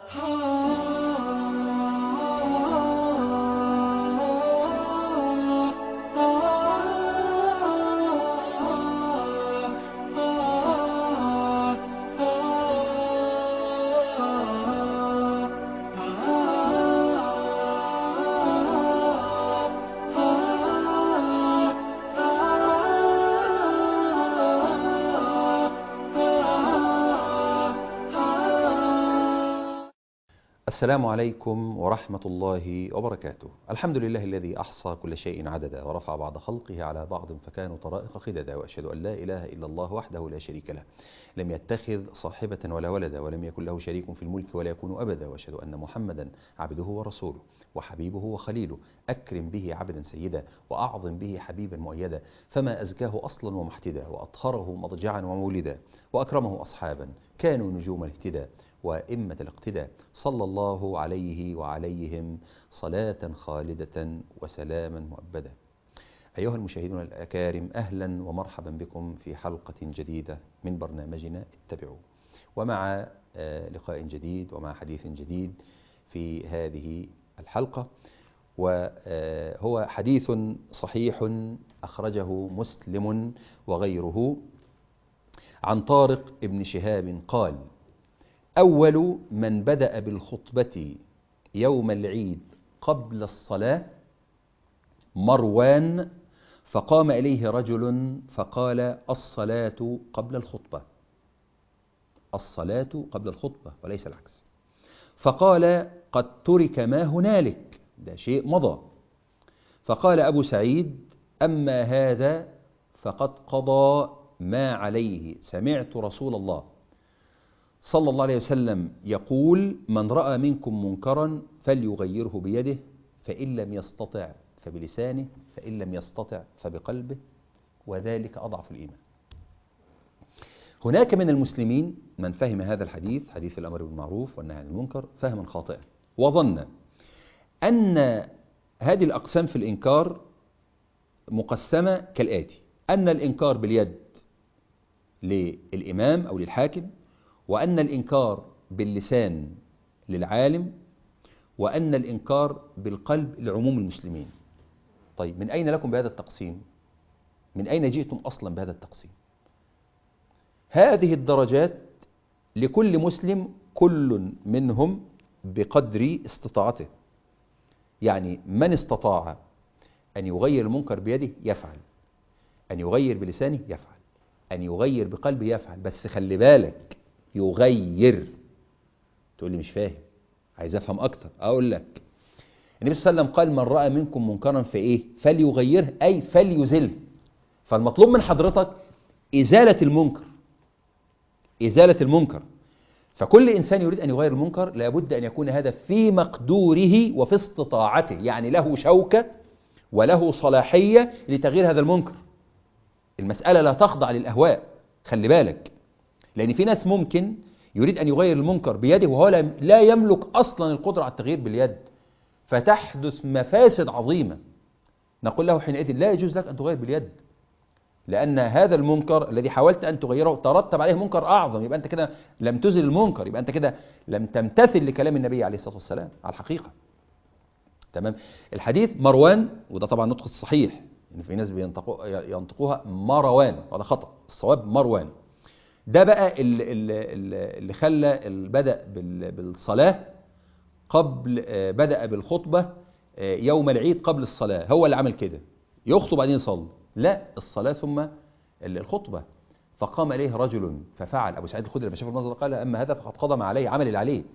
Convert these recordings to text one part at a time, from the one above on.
السلام عليكم ورحمة الله وبركاته الحمد لله الذي أحصى كل شيء عددا ورفع بعض خلقه على بعض فكانوا طرائق خددا وأشهد أن لا إله إلا الله وحده لا شريك له لم يتخذ صاحبة ولا ولدا ولم يكن له شريك في الملك ولا يكون أبدا وأشهد أن محمدا عبده ورسوله وحبيبه وخليله أكرم به عبدا سيدا وأعظم به حبيبا مؤيدا فما أزكاه أصلا ومحتدا وأطهره مضجعا ومولدا وأكرمه أصحابا كانوا نجوم الاهتداء وإمة الاقتداء صلى الله عليه وعليهم صلاة خالدة وسلاما مؤبدا أيها المشاهدون الأكارم أهلا ومرحبا بكم في حلقة جديدة من برنامجنا اتبعوا ومع لقاء جديد ومع حديث جديد في هذه الحلقة وهو حديث صحيح أخرجه مسلم وغيره عن طارق ابن شهاب قال أول من بدأ بالخطبة يوم العيد قبل الصلاة مروان فقام إليه رجل فقال الصلاة قبل الخطبة الصلاة قبل الخطبة وليس العكس فقال قد ترك ما هنالك ده شيء مضى فقال أبو سعيد أما هذا فقد قضى ما عليه سمعت رسول الله صلى الله عليه وسلم يقول من رأى منكم منكرا فليغيره بيده فإن لم يستطع فبلسانه فإن لم يستطع فبقلبه وذلك أضعف الإيمان هناك من المسلمين من فهم هذا الحديث حديث الأمر بالمعروف والنهي عن المنكر فهما خاطئا وظن أن هذه الأقسام في الإنكار مقسمة كالآتي أن الإنكار باليد للإمام أو للحاكم وأن الإنكار باللسان للعالم وأن الإنكار بالقلب لعموم المسلمين طيب من أين لكم بهذا التقسيم من أين جئتم أصلا بهذا التقسيم هذه الدرجات لكل مسلم كل منهم بقدر استطاعته يعني من استطاع أن يغير المنكر بيده يفعل أن يغير بلسانه يفعل أن يغير بقلبه يفعل بس خلي بالك يغير تقول لي مش فاهم عايز افهم اكتر اقول لك النبي صلى الله عليه وسلم قال من راى منكم منكرا في ايه فليغيره اي فليزله فالمطلوب من حضرتك ازاله المنكر ازاله المنكر فكل انسان يريد ان يغير المنكر لابد ان يكون هذا في مقدوره وفي استطاعته يعني له شوكه وله صلاحيه لتغيير هذا المنكر المساله لا تخضع للاهواء خلي بالك لأن في ناس ممكن يريد أن يغير المنكر بيده وهو لا يملك أصلا القدرة على التغيير باليد فتحدث مفاسد عظيمة نقول له حينئذ لا يجوز لك أن تغير باليد لأن هذا المنكر الذي حاولت أن تغيره ترتب عليه منكر أعظم يبقى أنت كده لم تزل المنكر يبقى أنت كده لم تمتثل لكلام النبي عليه الصلاة والسلام على الحقيقة تمام الحديث مروان وده طبعا نطق الصحيح إن في ناس ينطقوها مروان وهذا خطأ الصواب مروان ده بقى اللي خلى بدأ بالصلاة قبل بدأ بالخطبة يوم العيد قبل الصلاة هو اللي عمل كده يخطب بعدين يصلي لا الصلاة ثم الخطبة فقام إليه رجل ففعل أبو سعيد الخدري لما شاف المنظر قال أما هذا فقد قضى ما عليه عمل اللي عليه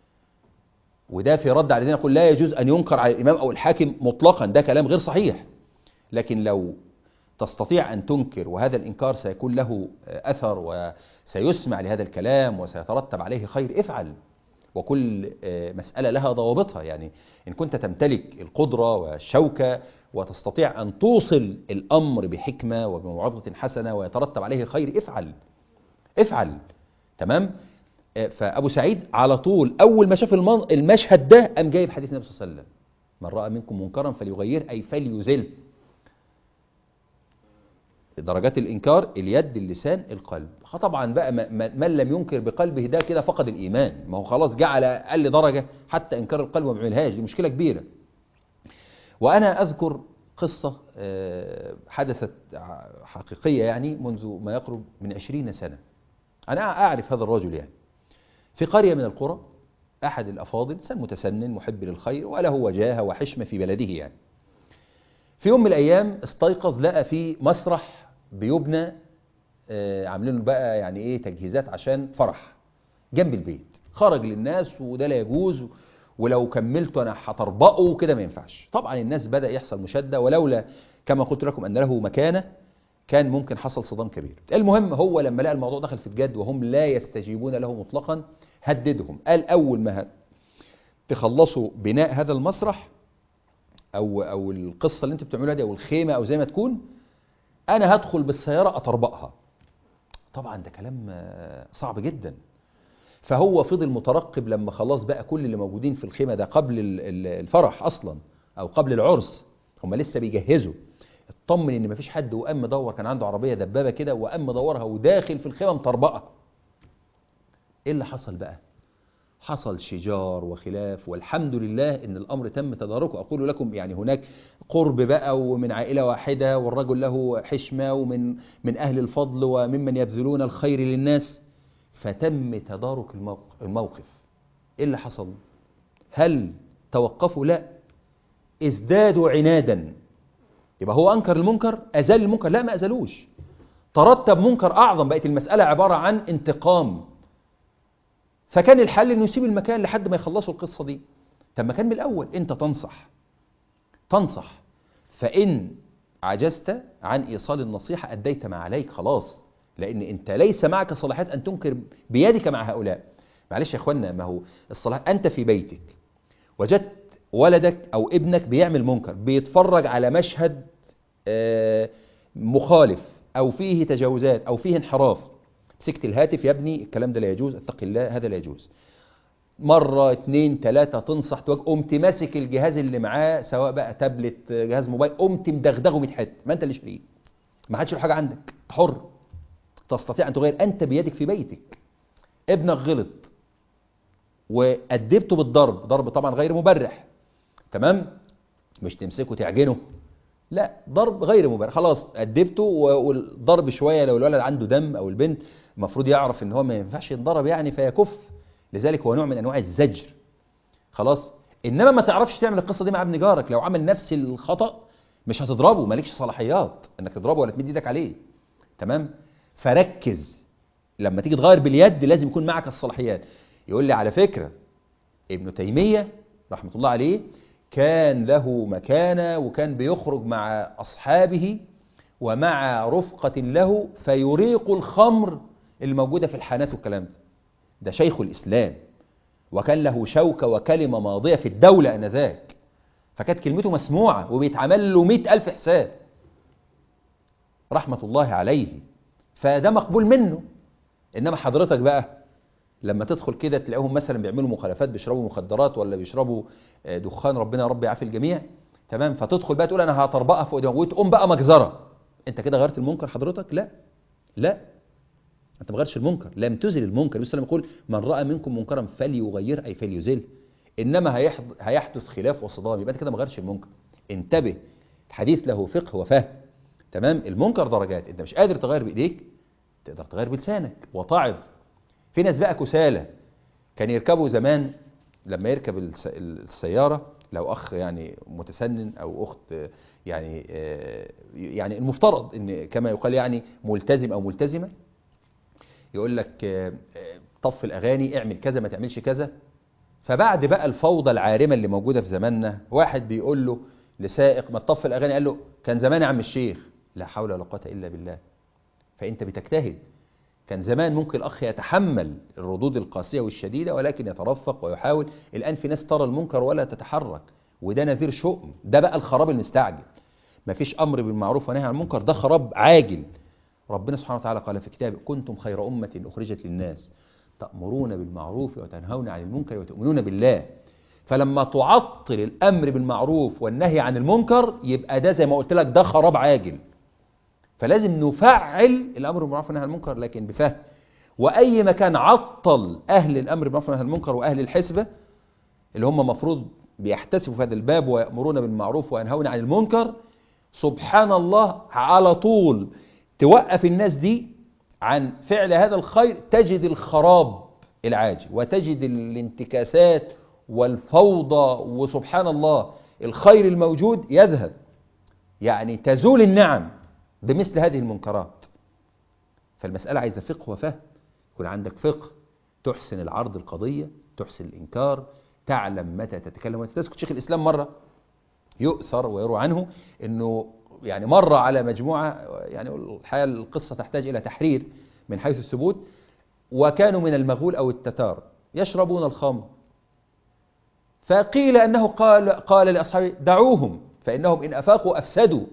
وده في رد على يقول لا يجوز أن ينكر على الإمام أو الحاكم مطلقا ده كلام غير صحيح لكن لو تستطيع أن تنكر وهذا الإنكار سيكون له أثر وسيسمع لهذا الكلام وسيترتب عليه خير افعل وكل مسألة لها ضوابطها يعني إن كنت تمتلك القدرة والشوكة وتستطيع أن توصل الأمر بحكمة وبموعظة حسنة ويترتب عليه خير افعل افعل تمام فأبو سعيد على طول أول ما شاف المشهد ده قام جايب حديث النبي صلى الله عليه وسلم من رأى منكم منكرا فليغير أي فليزل درجات الإنكار اليد اللسان القلب طبعا بقى م- م- من لم ينكر بقلبه ده كده فقد الإيمان ما هو خلاص جعل أقل درجة حتى إنكار القلب وما بيعملهاش دي مشكلة كبيرة وأنا أذكر قصة آه، حدثت ع- حقيقية يعني منذ ما يقرب من عشرين سنة أنا أعرف هذا الرجل يعني في قرية من القرى أحد الأفاضل إنسان متسنن محب للخير وله وجاهة وحشمة في بلده يعني في يوم من الأيام استيقظ لقى في مسرح بيبنى آه، عاملين له بقى يعني إيه تجهيزات عشان فرح جنب البيت خرج للناس وده لا يجوز ولو كملته أنا هطربقه وكده ما ينفعش طبعا الناس بدأ يحصل مشادة ولولا كما قلت لكم أن له مكانة كان ممكن حصل صدام كبير المهم هو لما لقى الموضوع دخل في الجد وهم لا يستجيبون له مطلقا هددهم قال أول ما ه- تخلصوا بناء هذا المسرح او او القصه اللي انتوا بتعملوها دي او الخيمه او زي ما تكون انا هدخل بالسياره اطربقها طبعا ده كلام آه، صعب جدا فهو فضل مترقب لما خلاص بقى كل اللي موجودين في الخيمه ده قبل ال- ال- الفرح اصلا او قبل العرس هم لسه بيجهزوا اطمن ان مفيش حد وقام مدور كان عنده عربيه دبابه كده وقام مدورها وداخل في الخيمه مطربقه ايه اللي حصل بقى حصل شجار وخلاف والحمد لله ان الامر تم تداركه اقول لكم يعني هناك قرب بقى ومن عائله واحده والرجل له حشمه ومن من اهل الفضل وممن يبذلون الخير للناس فتم تدارك الموق- الموقف ايه اللي حصل هل توقفوا لا ازدادوا عنادا يبقى هو انكر المنكر ازال المنكر لا ما ازالوش ترتب منكر اعظم بقت المساله عباره عن انتقام فكان الحل انه يسيب المكان لحد ما يخلصوا القصه دي طب ما كان من الاول انت تنصح تنصح فان عجزت عن ايصال النصيحه اديت ما عليك خلاص لان انت ليس معك صلاحيات ان تنكر بيدك مع هؤلاء معلش يا اخوانا ما هو الصلاح انت في بيتك وجدت ولدك او ابنك بيعمل منكر بيتفرج على مشهد آه، مخالف او فيه تجاوزات او فيه انحراف مسكت الهاتف يا ابني الكلام ده لا يجوز اتق الله هذا لا يجوز مرة اتنين تلاتة تنصح توجه قمت ماسك الجهاز اللي معاه سواء بقى تابلت جهاز موبايل قمت مدغدغه 100 حته ما انت اللي شاريه ما حدش له حاجة عندك حر تستطيع ان تغير انت بيدك في بيتك ابنك غلط وأدبته بالضرب ضرب طبعا غير مبرح تمام مش تمسكه تعجنه لا ضرب غير مبرح خلاص أدبته و- والضرب شوية لو الولد عنده دم أو البنت المفروض يعرف ان هو ما ينفعش يتضرب يعني فيكف لذلك هو نوع من أنواع الزجر خلاص إنما ما تعرفش تعمل القصة دي مع ابن جارك لو عمل نفس الخطأ مش هتضربه مالكش صلاحيات انك تضربه ولا تمد ايدك عليه تمام فركز لما تيجي تغير باليد لازم يكون معك الصلاحيات يقول لي على فكرة ابن تيمية رحمة الله عليه كان له مكانة وكان بيخرج مع أصحابه ومع رفقة له فيريق الخمر الموجودة في الحانات والكلام ده ده شيخ الإسلام وكان له شوكة وكلمة ماضية في الدولة أنذاك فكانت كلمته مسموعة وبيتعمل له مئة ألف حساب رحمة الله عليه فده مقبول منه إنما حضرتك بقى لما تدخل كده تلاقيهم مثلا بيعملوا مخالفات بيشربوا مخدرات ولا بيشربوا آه، دخان ربنا يا رب يعافي الجميع تمام فتدخل بقى تقول انا هطربقها فوق دماغه وتقوم بقى مجزره انت كده غيرت المنكر حضرتك لا لا انت ما غيرش المنكر لم تزل المنكر النبي صلى الله عليه وسلم يقول من راى منكم منكرا فليغير اي فليزله انما هيحض- هيحدث خلاف وصدام يبقى انت كده ما غيرش المنكر انتبه الحديث له فقه وفهم تمام المنكر درجات انت مش قادر تغير بايديك تقدر تغير بلسانك وتعظ في ناس بقى كسالى كان يركبوا زمان لما يركب الس- السيارة لو أخ يعني متسنن أو أخت يعني آه، يعني المفترض إن كما يقال يعني ملتزم أو ملتزمة يقول لك آه، آه، طف الأغاني اعمل كذا ما تعملش كذا فبعد بقى الفوضى العارمة اللي موجودة في زماننا واحد بيقول له لسائق ما تطفي الأغاني قال له كان زمان يا عم الشيخ لا حول ولا قوة إلا بالله فأنت بتجتهد كان زمان ممكن الأخ يتحمل الردود القاسية والشديدة ولكن يترفق ويحاول الآن في ناس ترى المنكر ولا تتحرك وده نذير شؤم ده بقى الخراب المستعجل مفيش أمر بالمعروف ونهي عن المنكر ده خراب عاجل ربنا سبحانه وتعالى قال في كتابه كنتم خير أمة أخرجت للناس تأمرون بالمعروف وتنهون عن المنكر وتؤمنون بالله فلما تعطل الأمر بالمعروف والنهي عن المنكر يبقى ده زي ما قلت لك ده خراب عاجل فلازم نفعل الأمر بالمعروف والنهي عن المنكر لكن بفهم وأي مكان عطل أهل الأمر بالمعروف والنهي عن المنكر وأهل الحسبة اللي هم مفروض بيحتسبوا في هذا الباب ويأمرون بالمعروف وينهون عن المنكر سبحان الله على طول توقف الناس دي عن فعل هذا الخير تجد الخراب العاجل وتجد الانتكاسات والفوضى وسبحان الله الخير الموجود يذهب يعني تزول النعم بمثل هذه المنكرات فالمسألة عايزة فقه وفهم يكون عندك فقه تحسن العرض القضية تحسن الإنكار تعلم متى تتكلم ومتى تسكت شيخ الإسلام مرة يؤثر ويروى عنه أنه يعني مر على مجموعة يعني الحقيقة القصة تحتاج إلى تحرير من حيث الثبوت وكانوا من المغول أو التتار يشربون الخمر فقيل أنه قال, قال لأصحابه دعوهم فإنهم إن أفاقوا أفسدوا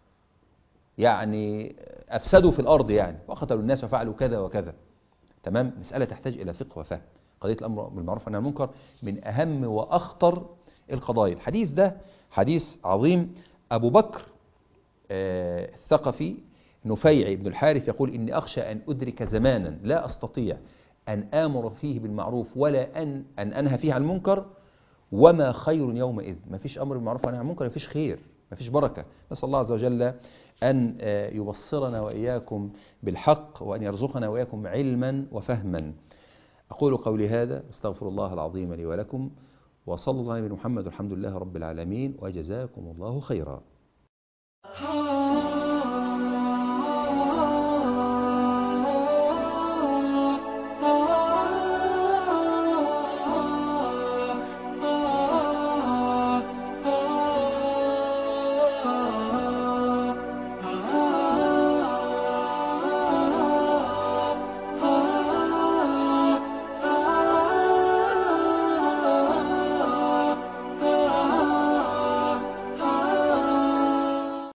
يعني أفسدوا في الأرض يعني وقتلوا الناس وفعلوا كذا وكذا تمام مسألة تحتاج إلى فقه وفهم قضية الأمر بالمعروف والنهي عن المنكر من أهم وأخطر القضايا الحديث ده حديث عظيم أبو بكر آه الثقفي نفيع بن الحارث يقول إني أخشى أن أدرك زمانا لا أستطيع أن آمر فيه بالمعروف ولا أن, أن أنهى فيه عن المنكر وما خير يومئذ ما فيش أمر بالمعروف والنهي عن المنكر ما فيش خير ما فيش بركة نسأل الله عز وجل أن يبصرنا وإياكم بالحق وأن يرزقنا وإياكم علما وفهما أقول قولي هذا استغفر الله العظيم لي ولكم وصلى الله على محمد والحمد لله رب العالمين وجزاكم الله خيرا